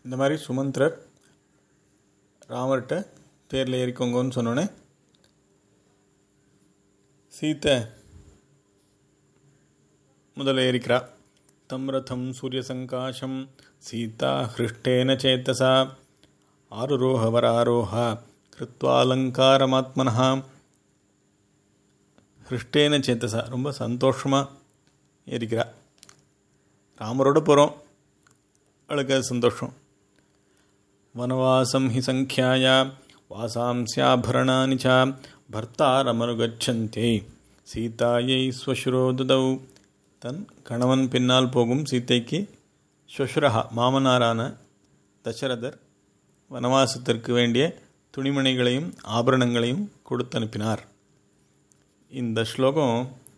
இந்த மாதிரி சுமந்திரர் ராமர்கிட்ட தேரில் ஏறிக்கோங்கன்னு சொன்னோன்னே சீத்தை முதல்ல ஏறிக்கிறா தம் ரதம் சூரியசங்காசம் சீதா ஹிருஷ்டேன சேத்தசா ஆருரோஹ வராரோஹ கிருத்வாலங்காரமாத்மனா ஹிருஷ்டேன சேத்தசா ரொம்ப சந்தோஷமாக ஏறிக்கிறா ராமரோட போகிறோம் அவளுக்கு அது சந்தோஷம் வனவாசம் ஹி சங்கியாயா வாசாம்ஸ்யாபரணானி ச பர்த்தாரமனுகச்சந்தே சீதாயை ஸ்வசுரோதுதௌ தன் கணவன் பின்னால் போகும் சீத்தைக்கு ஸ்வசுரஹா மாமனாரான தசரதர் வனவாசத்திற்கு வேண்டிய துணிமணிகளையும் ஆபரணங்களையும் கொடுத்து அனுப்பினார் இந்த ஸ்லோகம்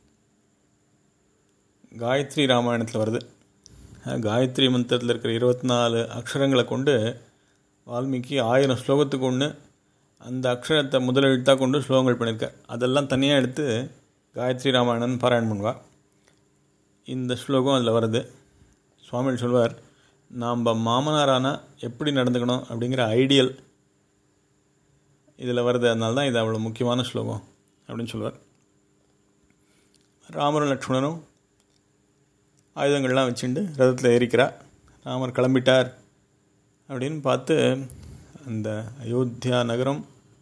காயத்ரி ராமாயணத்தில் வருது காயத்ரி மந்திரத்தில் இருக்கிற இருபத்தி நாலு அக்ஷரங்களை கொண்டு வால்மீகி ஆயிரம் ஸ்லோகத்துக்கு ஒன்று அந்த அக்ஷரத்தை முதல் எழுத்தாக கொண்டு ஸ்லோகங்கள் பண்ணியிருக்கார் அதெல்லாம் தனியாக எடுத்து காயத்ரி ராமாயணன் பாராயணம் பண்ணுவார் இந்த ஸ்லோகம் அதில் வருது சுவாமிகள் சொல்வார் நாம் மாமனாரானா எப்படி நடந்துக்கணும் அப்படிங்கிற ஐடியல் இதில் வருது அதனால தான் இது அவ்வளோ முக்கியமான ஸ்லோகம் அப்படின்னு சொல்லுவார் ராமரும் லக்ஷ்மணரும் ஆயுதங்கள்லாம் வச்சுட்டு ரதத்தில் ஏறிக்கிறா ராமர் கிளம்பிட்டார் அப்படின்னு பார்த்து அந்த அயோத்தியா நகரம்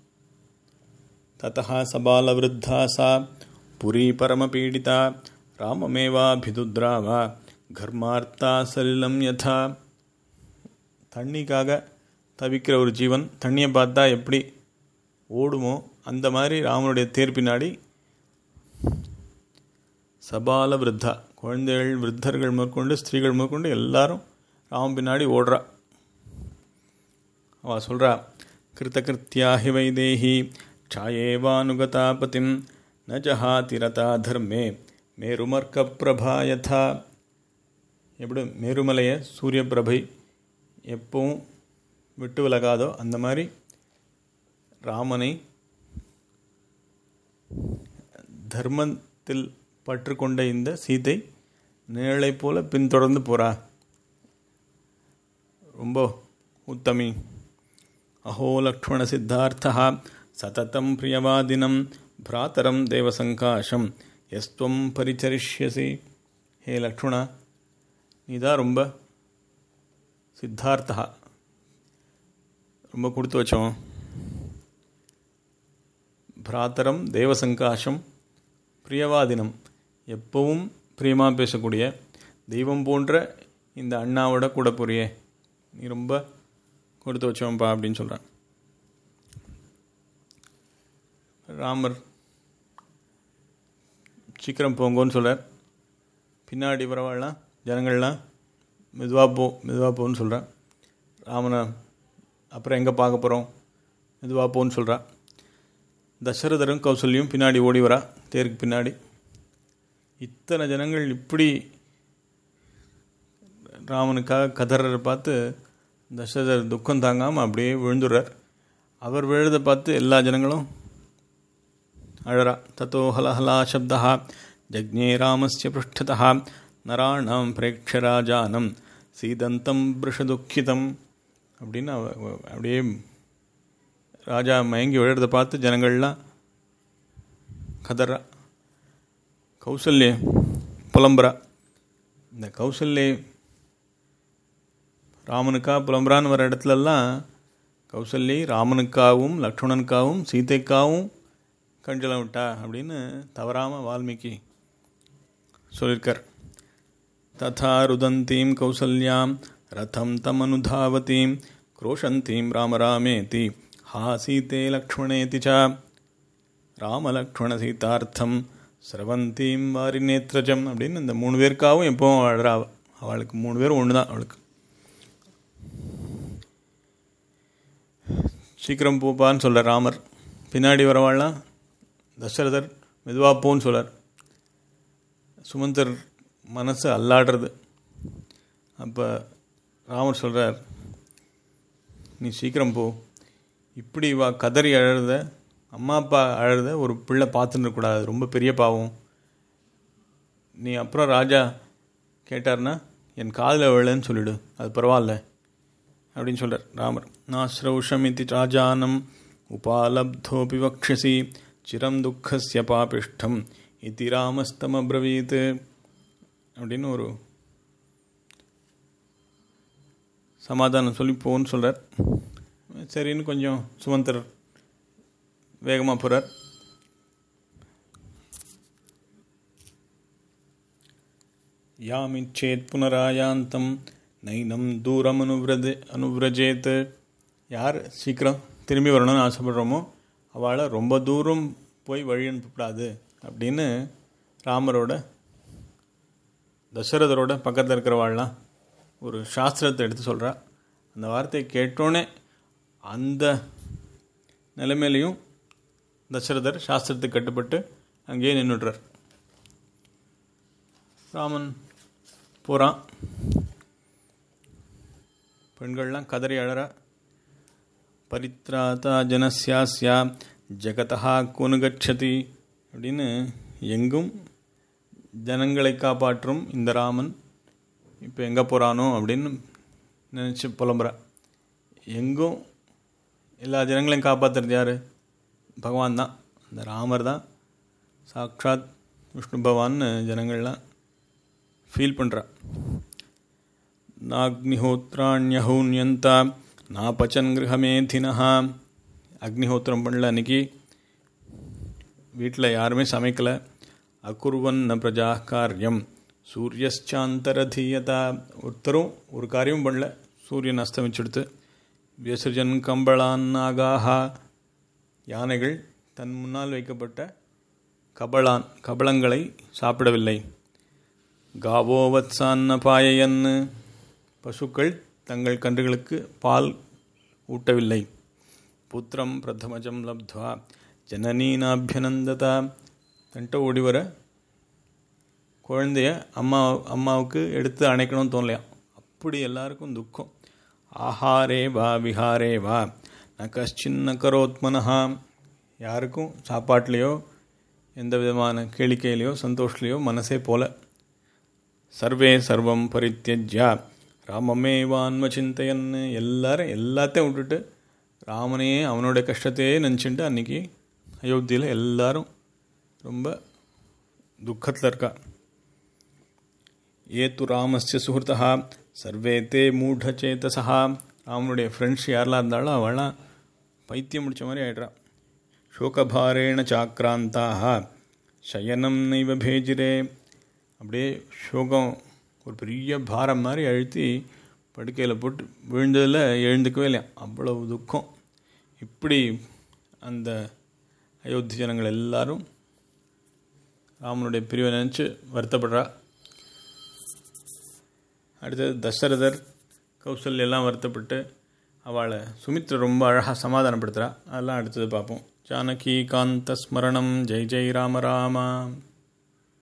ததா சபாலவிருத்தா சா புரி பரமபீடிதா ராமமேவாபிதுத்ராவா கர்மார்த்தா சலிலம் யதா தண்ணிக்காக தவிக்கிற ஒரு ஜீவன் தண்ணியை பார்த்தா எப்படி ஓடுமோ அந்த மாதிரி ராமனுடைய தேர் பின்னாடி சபால விருத்தா குழந்தைகள் விருத்தர்கள் மேற்கொண்டு ஸ்திரீகள் மேற்கொண்டு எல்லாரும் ராமன் பின்னாடி ஓடுறா அவ சொல்கிறா கிருத்தகிருத்தியா ஹி வைதேஹி சாயேவானுகதா பதிம் ந ஜஹாதி ரதா தர்மே மேருமர்க்க பிரபா யதா எப்படி மேருமலையை சூரிய பிரபை எப்பவும் விட்டு விலகாதோ அந்த மாதிரி ராமனை தர்மத்தில் பற்று கொண்ட இந்த சீதை நிழலை போல பின்தொடர்ந்து போகிறா ரொம்ப உத்தமி அஹோ லக்ஷ்மண சித்தார்த்தா சததம் பிரியவாதினம் பிராத்தரம் தேவசங்காஷம் எஸ்துவம் பரிச்சரிஷ்யசி ஹே லக்ஷ்மணா நீதான் ரொம்ப சித்தார்த்தா ரொம்ப கொடுத்து வச்சோம் பிராத்தரம் தேவசங்காஷம் பிரியவாதினம் எப்பவும் பிரியமாக பேசக்கூடிய தெய்வம் போன்ற இந்த அண்ணாவோட கூட புரிய நீ ரொம்ப கொடுத்து வச்சோம்ப்பா அப்படின்னு சொல்கிறான் ராமர் சீக்கிரம் போங்கோன்னு சொல்கிறார் பின்னாடி வரவாள்லாம் ஜனங்கள்லாம் மெதுவாக போ மெதுவாக போன்னு சொல்கிறான் ராமனை அப்புறம் எங்கே பார்க்க போகிறோம் மெதுவாக போன்னு சொல்கிறான் தசரதரும் கௌசல்யும் பின்னாடி ஓடி வரா தேருக்கு பின்னாடி இத்தனை ஜனங்கள் இப்படி ராமனுக்காக கதறரை பார்த்து தசரதர் துக்கம் தாங்காமல் அப்படியே விழுந்துடுறார் அவர் விழுதை பார்த்து எல்லா ஜனங்களும் அழறா தத்தோ ஹலஹலா சப்தா ஜக்ஞே ராமஸ்ய பிருஷ்டதா நராணாம் பிரேக்ஷராஜானம் சீதந்தம் பிருஷதுக்கிதம் அப்படின்னு அப்படியே ராஜா மயங்கி விழுறதை பார்த்து ஜனங்கள்லாம் கதறா கௌசல்ய புலம்புறா இந்த கௌசல்ய ராமனுக்கா புலம்புறான்னு வர இடத்துலலாம் கௌசல்யை ராமனுக்காகவும் லக்ஷ்மணனுக்காகவும் சீதைக்காகவும் கஞ்சலம் விட்டா அப்படின்னு தவறாமல் வால்மீகி சொல்லியிருக்கார் ததா ருதந்தீம் கௌசல்யாம் ரதம் தமனுதாவதீம் क्रोशन्तीं रामरामेति हा सीते लक्ष्मणेति च ராமலக்ஷ்மணசீதார்த்தம் சிரவந்தீம் வாரி நேத்திரஜம் அப்படின்னு இந்த மூணு பேருக்காகவும் எப்பவும் அழறா அவளுக்கு மூணு பேரும் ஒன்று தான் அவளுக்கு சீக்கிரம் போப்பான்னு சொல்ல ராமர் பின்னாடி வரவாள்லாம் தசரதர் மெதுவாக போன்னு சொல்லார் சுமந்தர் மனசு அல்லாடுறது அப்போ ராமர் சொல்கிறார் நீ சீக்கிரம் போ இப்படி வா கதறி அழறத அம்மா அப்பா அழறத ஒரு பிள்ளை பார்த்துன்னு இருக்கக்கூடாது ரொம்ப பெரிய பாவம் நீ அப்புறம் ராஜா கேட்டார்னா என் காதில் விழன்னு சொல்லிடு அது பரவாயில்ல அப்படின்னு சொல்கிறார் ராமர் நாஸ்ரௌஷமிதி ராஜானம் உபாலப்தோபி வக்ஷசி சிரம் துக்கஸ்ய பாபிஷ்டம் இதி ராமஸ்தம் அப்ரவீத் அப்படின்னு ஒரு சமாதானம் சொல்லி போன்னு சொல்கிறார் சரின்னு கொஞ்சம் சுமந்தர் வேகமாக போகிறார் யாமிச்சேத் புனராயாந்தம் நைனம் தூரம் அனுவிரது அனுவிரஜேத் யார் சீக்கிரம் திரும்பி வரணும்னு ஆசைப்படுறோமோ அவளை ரொம்ப தூரம் போய் வழி அனுப்பக்கூடாது அப்படின்னு ராமரோட தசரதரோட பக்கத்தில் இருக்கிறவாள்லாம் ஒரு சாஸ்திரத்தை எடுத்து சொல்கிறா அந்த வார்த்தையை கேட்டோன்னே அந்த நிலைமையிலையும் தசரதர் சாஸ்திரத்துக்கு கட்டுப்பட்டு அங்கேயே நின்றுடுறார் ராமன் போகிறான் பெண்கள்லாம் கதறி அழறா பரித்ராதா ஜனசியாஸ்யா ஜெகதா குனுகச்சதி அப்படின்னு எங்கும் ஜனங்களை காப்பாற்றும் இந்த ராமன் இப்போ எங்கே போகிறானோ அப்படின்னு நினச்சி புலம்புறா எங்கும் எல்லா ஜனங்களையும் காப்பாற்றுறது யார் பகவான் தான் அந்த ராமர் தான் சாக்ஷாத் விஷ்ணு பகவான்னு ஜனங்கள்லாம் ஃபீல் பண்ணுறா நாக்னிஹோத்ராண்யஹூன்யந்தா நாபச்சன் கிரகமேதினஹா அக்னிஹோத்திரம் பண்ணல அன்னைக்கு வீட்டில் யாருமே சமைக்கலை அகுர்வன்ன பிரஜா காரியம் சூரியஸ்சாந்தரதீயதா ஒருத்தரும் ஒரு காரியமும் பண்ணல சூரியன் அஸ்தமிச்செடுத்து வியசர்ஜன் கம்பளான் நாகாஹா யானைகள் தன் முன்னால் வைக்கப்பட்ட கபளான் கபளங்களை சாப்பிடவில்லை காவோவத்சான்ன பாயையன்னு பசுக்கள் தங்கள் கன்றுகளுக்கு பால் ஊட்டவில்லை புத்திரம் பிரதமஜம் லப்த்வா ஜனனீனாபியனந்ததா தன்ட்ட ஓடி வர குழந்தைய அம்மா அம்மாவுக்கு எடுத்து அணைக்கணும்னு தோணலையாம் அப்படி எல்லாருக்கும் துக்கம் ஆஹாரே வா விஹாரே வா ந கஷ்டின்ன கரோத்மனஹா யாருக்கும் சாப்பாட்லேயோ எந்த விதமான கேளிக்கையிலையோ சந்தோஷத்துலையோ மனசே போல சர்வே சர்வம் பரித்தியஜ்யா ராமமேவான்ம சிந்தையன்னு எல்லாரும் எல்லாத்தையும் விட்டுட்டு ராமனையே அவனோட கஷ்டத்தையே நினச்சிட்டு அன்றைக்கி அயோத்தியில் எல்லாரும் ரொம்ப துக்கத்தில் இருக்கா ஏத்து ராமஸ்ய சுகிருத்தா சர்வே தே மூடச்சேதசா ராமனுடைய ஃப்ரெண்ட்ஸ் யாரெல்லாம் இருந்தாலும் அவளாம் பைத்தியம் முடித்த மாதிரி ஆயிடுறா சோகபாரேண சாக்ராந்தாக சயனம் நைவ பேஜிரே அப்படியே சோகம் ஒரு பெரிய பாரம் மாதிரி அழுத்தி படுக்கையில் போட்டு விழுந்ததில் எழுந்துக்கவே இல்லையா அவ்வளவு துக்கம் இப்படி அந்த அயோத்தி ஜனங்கள் எல்லாரும் ராமனுடைய பிரிவை நினச்சி வருத்தப்படுறா அடுத்தது தசரதர் கௌசல்யெல்லாம் வருத்தப்பட்டு அவளை சுமித்ரை ரொம்ப அழகாக சமாதானப்படுத்துகிறா அதெல்லாம் அடுத்தது பார்ப்போம் ஜானகி காந்த ஸ்மரணம் ஜெய் ஜெய் ராம ராமா